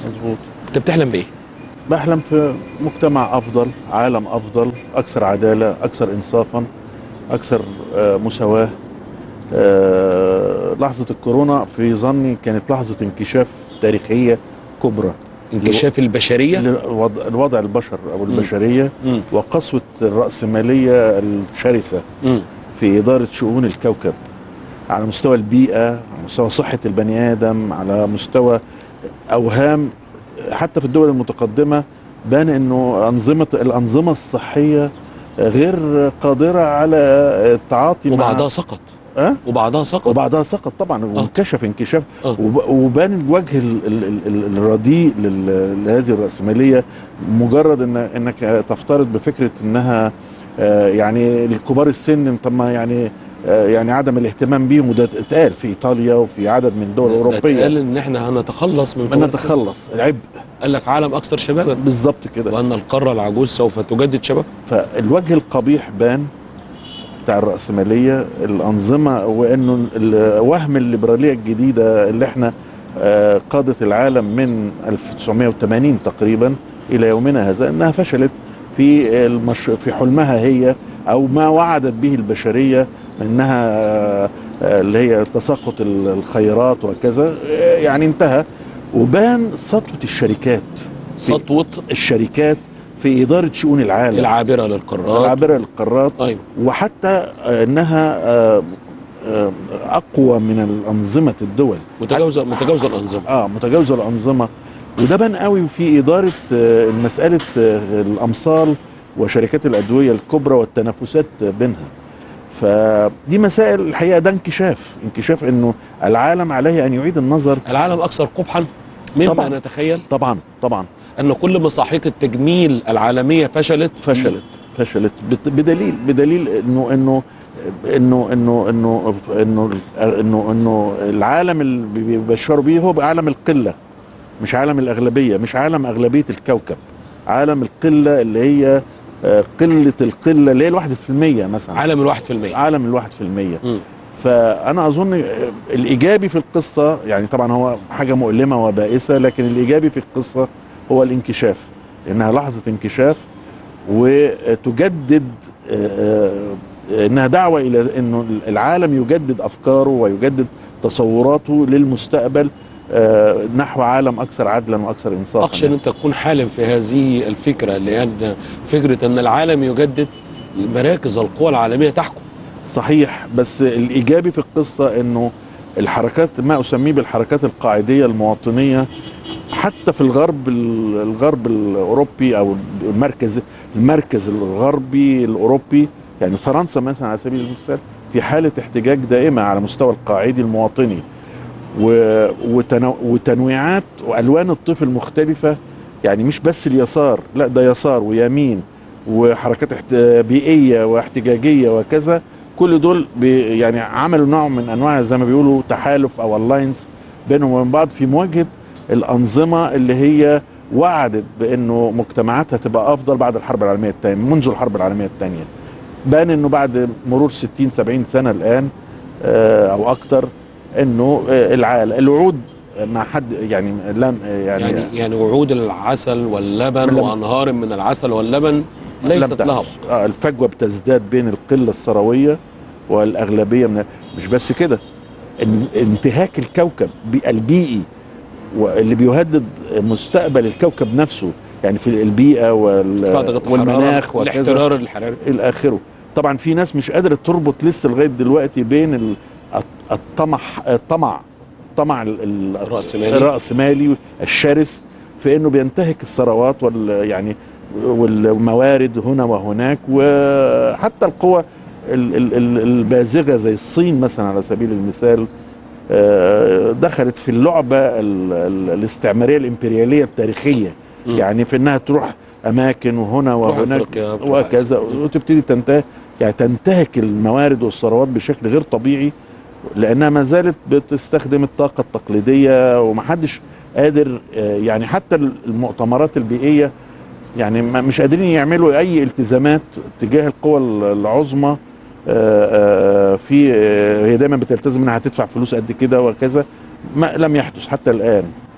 مظبوط انت بتحلم بايه بحلم في مجتمع افضل عالم افضل اكثر عداله اكثر انصافا اكثر آه، مساواه آه، لحظه الكورونا في ظني كانت لحظه انكشاف تاريخيه كبرى انكشاف البشريه لوضع الوضع البشر او البشريه مم. وقسوه الراسماليه الشرسه مم. في اداره شؤون الكوكب على مستوى البيئه على مستوى صحه البني ادم على مستوى اوهام حتى في الدول المتقدمه بان انه انظمه الانظمه الصحيه غير قادره على التعاطي مع وبعدها سقط أه؟ وبعدها سقط وبعدها سقط طبعا وانكشف انكشاف آه. وب- وبان الوجه ال- ال- ال- ال- الرديء لل- لهذه الرأسمالية مجرد إن انك تفترض بفكرة انها آه، يعني الكبار السن طب ما يعني آه، يعني عدم الاهتمام بيهم وده اتقال في ايطاليا وفي عدد من الدول ده الاوروبيه قال ان احنا هنتخلص من ان كبار السن. نتخلص عبء قال لك عالم اكثر شبابا بالظبط كده وان القاره العجوز سوف تجدد شباب فالوجه القبيح بان بتاع الرأسمالية الأنظمة وإنه ال- وهم الليبرالية الجديدة اللي احنا آه، قادت العالم من 1980 تقريبا إلى يومنا هذا إنها فشلت في المش... في حلمها هي أو ما وعدت به البشرية إنها آه، آه، اللي هي تساقط ال- الخيرات وكذا آه، يعني انتهى وبان سطوة الشركات في- سطوه الشركات في إدارة شؤون العالم العابره للقارات العابرة للقارات ايوه وحتى آه، انها آه، آه، اقوى من الانظمه الدول متجاوزه متجاوزه الانظمه اه متجاوزه الانظمه وده بان قوي في اداره آه، مساله آه، الامصال وشركات الادويه الكبرى والتنافسات بينها فدي مسائل الحقيقه ده انكشاف انكشاف انه العالم عليه ان يعيد النظر العالم اكثر قبحا مما طبعاً. نتخيل طبعا طبعا ان كل مصاحيق التجميل العالميه فشلت فشلت فشلت بت- بدليل بدليل انه انه انه انه انه انه انه انه العالم اللي بيبشروا بيه هو عالم القله مش عالم الاغلبيه مش عالم اغلبيه الكوكب عالم القله اللي هي آه، قله القله اللي هي الواحد في المية مثلا عالم الواحد في المية عالم الواحد في المية مم. فانا اظن آه، الايجابي في القصه يعني طبعا هو حاجه مؤلمه وبائسه لكن الايجابي في القصه هو الانكشاف انها لحظه انكشاف وتجدد آه، آه، انها دعوه الى انه العالم يجدد افكاره ويجدد تصوراته للمستقبل آه، نحو عالم اكثر عدلا واكثر انصافا اخشى ان انت تكون حالم في هذه الفكره لان فكره ان العالم يجدد مراكز القوى العالميه تحكم صحيح بس الايجابي في القصه انه الحركات ما اسميه بالحركات القاعديه المواطنيه حتى في الغرب الغرب الاوروبي او المركز المركز الغربي الاوروبي يعني فرنسا مثلا على سبيل المثال في حاله احتجاج دائمه على مستوى القاعدي المواطني و- وتنو- وتنويعات والوان الطيف المختلفه يعني مش بس اليسار لا ده يسار ويمين وحركات احت- بيئيه واحتجاجيه وكذا كل دول بي يعني عملوا نوع من انواع زي ما بيقولوا تحالف او الاينس بينهم وبين بعض في مواجهه الانظمه اللي هي وعدت بانه مجتمعاتها تبقى افضل بعد الحرب العالميه الثانيه منذ الحرب العالميه الثانيه بان انه بعد مرور 60 70 سنه الان آه، او اكتر انه آه، العالم الوعود مع حد يعني لم يعني, يعني يعني وعود العسل واللبن لم- وانهار من العسل واللبن لم ليست تحدث. لها آه الفجوه بتزداد بين القله الثرويه والاغلبيه من مش بس كده ان- انتهاك الكوكب بي- البيئي واللي بيهدد مستقبل الكوكب نفسه يعني في البيئه وال ارتفاع درجات والمناخ الحراره وكذا الاحترار الحراري الى اخره طبعا في ناس مش قادره تربط لسه لغايه دلوقتي بين ال- الط- الطمح الطمع الطمع ال- ال- الرأسمالي. الرأسمالي الشرس في انه بينتهك الثروات وال يعني والموارد هنا وهناك وحتى القوى ال- ال- ال- البازغه زي الصين مثلا على سبيل المثال آه، دخلت في اللعبه ال- ال- الاستعماريه الامبرياليه التاريخيه مم. يعني في انها تروح اماكن وهنا تروح وهناك أفريقيا، تروح وكذا آسيا. وتبتدي تنتهك يعني تنتهك الموارد والثروات بشكل غير طبيعي لانها ما زالت بتستخدم الطاقه التقليديه ومحدش قادر آه، يعني حتى المؤتمرات البيئيه يعني ما- مش قادرين يعملوا اي التزامات تجاه القوى العظمى آه، آه، في آه، هي دايما بتلتزم انها هتدفع فلوس قد كده وكذا ما لم يحدث حتى الان